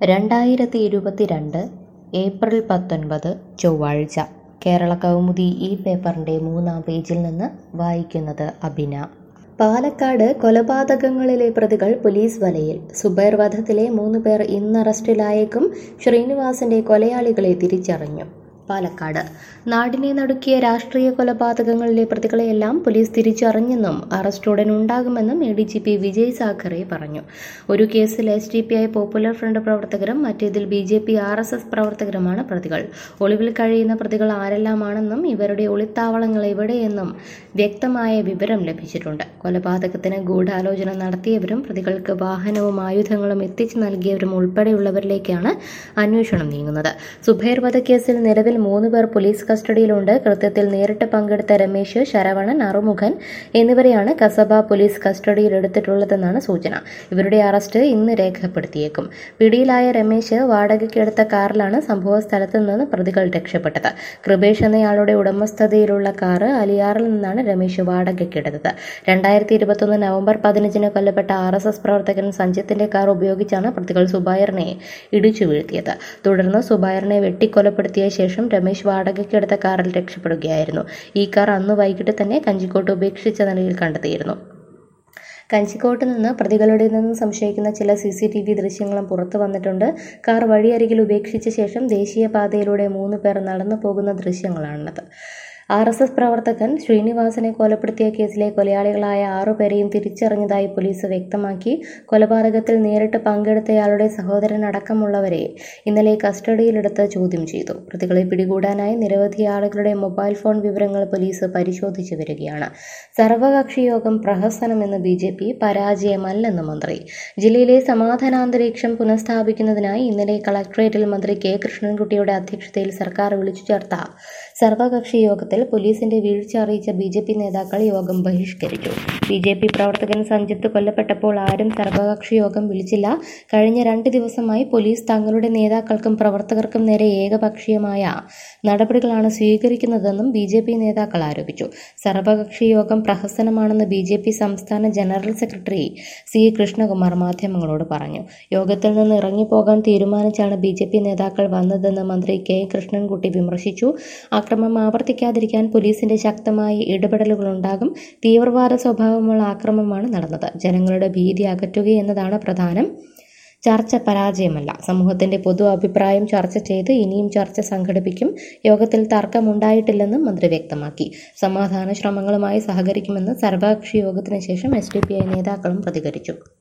രണ്ടായിരത്തി ഇരുപത്തിരണ്ട് ഏപ്രിൽ പത്തൊൻപത് ചൊവ്വാഴ്ച കേരള കൗമുദി ഈ പേപ്പറിൻ്റെ മൂന്നാം പേജിൽ നിന്ന് വായിക്കുന്നത് അബിന പാലക്കാട് കൊലപാതകങ്ങളിലെ പ്രതികൾ പോലീസ് വലയിൽ സുബൈർ വധത്തിലെ മൂന്ന് പേർ ഇന്ന് അറസ്റ്റിലായേക്കും ശ്രീനിവാസന്റെ കൊലയാളികളെ തിരിച്ചറിഞ്ഞു പാലക്കാട് നാടിനെ നടുക്കിയ രാഷ്ട്രീയ കൊലപാതകങ്ങളിലെ പ്രതികളെയെല്ലാം പോലീസ് തിരിച്ചറിഞ്ഞെന്നും അറസ്റ്റ് ഉടൻ ഉണ്ടാകുമെന്നും A D G P Vijay Sakhare പറഞ്ഞു ഒരു കേസിൽ S D P I popular front പ്രവർത്തകരും മറ്റേതിൽ B J P R S S പ്രവർത്തകരുമാണ് പ്രതികൾ ഒളിവിൽ കഴിയുന്ന പ്രതികൾ ആരെല്ലാമാണെന്നും ഇവരുടെ ഒളിത്താവളങ്ങൾ എവിടെയെന്നും വ്യക്തമായ വിവരം ലഭിച്ചിട്ടുണ്ട് കൊലപാതകത്തിന് ഗൂഢാലോചന നടത്തിയവരും പ്രതികൾക്ക് വാഹനവും ആയുധങ്ങളും എത്തിച്ചു നൽകിയവരും ഉൾപ്പെടെയുള്ളവരിലേക്കാണ് അന്വേഷണം നീങ്ങുന്നത് സുബൈർ വധക്കേസിൽ നിലവിൽ മൂന്ന് പേർ പോലീസ് കസ്റ്റഡിയിലുണ്ട് കൃത്യത്തിൽ നേരിട്ട് പങ്കെടുത്ത രമേശ് ശരവണൻ അറുമുഖൻ എന്നിവരെയാണ് കസബ പോലീസ് കസ്റ്റഡിയിൽ എടുത്തിട്ടുള്ളതെന്നാണ് സൂചന ഇവരുടെ അറസ്റ്റ് ഇന്ന് രേഖപ്പെടുത്തിയേക്കും പിടിയിലായ രമേശ് വാടകയ്ക്കെടുത്ത കാറിലാണ് സംഭവ സ്ഥലത്ത് നിന്ന് പ്രതികൾ രക്ഷപ്പെട്ടത് കൃപേഷ് എന്നയാളുടെ ഉടമസ്ഥതയിലുള്ള കാറ് അലിയാറിൽ നിന്നാണ് രമേശ് വാടകയ്ക്കെടുത്തത് രണ്ടായിരത്തി ഇരുപത്തൊന്ന് നവംബർ പതിനഞ്ചിന് കൊല്ലപ്പെട്ട ആർ എസ് എസ് പ്രവർത്തകൻ സഞ്ജിത്തിന്റെ കാർ ഉപയോഗിച്ചാണ് പ്രതികൾ സുബൈറിനെ ഇടിച്ചു വീഴ്ത്തിയത് തുടർന്ന് സുബൈറിനെ വെട്ടിക്കൊലപ്പെടുത്തിയ ശേഷം രമേശ് വാടകയ്ക്കെടുത്ത കാറിൽ രക്ഷപ്പെടുകയായിരുന്നു ഈ കാർ അന്ന് വൈകിട്ട് തന്നെ കഞ്ചിക്കോട്ട് ഉപേക്ഷിച്ച നിലയിൽ കണ്ടെത്തിയിരുന്നു കഞ്ചിക്കോട്ട് നിന്ന് പ്രതികളുടെ നിന്ന് സംശയിക്കുന്ന ചില സി സി ടി വി ദൃശ്യങ്ങളും പുറത്തു വന്നിട്ടുണ്ട് കാർ വഴിയരികിൽ ഉപേക്ഷിച്ച ശേഷം ദേശീയപാതയിലൂടെ മൂന്ന് പേർ നടന്നു പോകുന്ന ദൃശ്യങ്ങളാണത് ആർ എസ് എസ് പ്രവർത്തകൻ ശ്രീനിവാസനെ കൊലപ്പെടുത്തിയ കേസിലെ കൊലയാളികളായ ആറുപേരെയും തിരിച്ചറിഞ്ഞതായി പോലീസ് വ്യക്തമാക്കി കൊലപാതകത്തിൽ നേരിട്ട് പങ്കെടുത്തയാളുടെ സഹോദരൻ അടക്കമുള്ളവരെ ഇന്നലെ കസ്റ്റഡിയിലെടുത്ത് ചോദ്യം ചെയ്തു പ്രതികളെ പിടികൂടാനായി നിരവധി ആളുകളുടെ മൊബൈൽ ഫോൺ വിവരങ്ങൾ പോലീസ് പരിശോധിച്ചു വരികയാണ് സർവകക്ഷി യോഗം പ്രഹസനമെന്ന് ബി ജെ പി പരാജയമല്ലെന്ന് മന്ത്രി ജില്ലയിലെ സമാധാനാന്തരീക്ഷം പുനഃസ്ഥാപിക്കുന്നതിനായി ഇന്നലെ കളക്ടറേറ്റിൽ മന്ത്രി കെ കൃഷ്ണൻകുട്ടിയുടെ അധ്യക്ഷതയിൽ സർക്കാർ വിളിച്ചു ചേർത്ത സർവകക്ഷി യോഗത്തിൽ പോലീസിന്റെ വീഴ്ച അറിയിച്ച ബി ജെ പി നേതാക്കൾ യോഗം ബഹിഷ്കരിച്ചു ബി ജെ പി പ്രവർത്തകൻ സഞ്ജിത്ത് കൊല്ലപ്പെട്ടപ്പോൾ ആരും സർവകക്ഷി യോഗം വിളിച്ചില്ല കഴിഞ്ഞ രണ്ട് ദിവസമായി പോലീസ് തങ്ങളുടെ നേതാക്കൾക്കും പ്രവർത്തകർക്കും നേരെ ഏകപക്ഷീയമായ നടപടികളാണ് സ്വീകരിക്കുന്നതെന്നും ബി ജെ പി നേതാക്കൾ ആരോപിച്ചു സർവകക്ഷി യോഗം പ്രഹസനമാണെന്ന് ബി ജെ പി സംസ്ഥാന ജനറൽ സെക്രട്ടറി സി കൃഷ്ണകുമാർ മാധ്യമങ്ങളോട് പറഞ്ഞു യോഗത്തിൽ നിന്ന് ഇറങ്ങിപ്പോകാൻ തീരുമാനിച്ചാണ് ബി ജെ പി നേതാക്കൾ വന്നതെന്ന് മന്ത്രി കെ കൃഷ്ണൻകുട്ടി വിമർശിച്ചു അക്രമം ആവർത്തിക്കാതിരിക്കാൻ പോലീസിന്റെ ശക്തമായ ഇടപെടലുകളുണ്ടാകും തീവ്രവാദ സ്വഭാവമുള്ള ആക്രമണമാണ് നടന്നത് ജനങ്ങളുടെ ഭീതി അകറ്റുകയെന്നതാണ് പ്രധാനം ചർച്ച പരാജയമല്ല സമൂഹത്തിന്റെ പൊതു അഭിപ്രായം ചർച്ച ചെയ്ത് ഇനിയും ചർച്ച സംഘടിപ്പിക്കും യോഗത്തിൽ തർക്കമുണ്ടായിട്ടില്ലെന്നും മന്ത്രി വ്യക്തമാക്കി സമാധാന ശ്രമങ്ങളുമായി സഹകരിക്കുമെന്ന് സർവകക്ഷി യോഗത്തിന് ശേഷം എസ് ഡി പി ഐ നേതാക്കളും പ്രതികരിച്ചു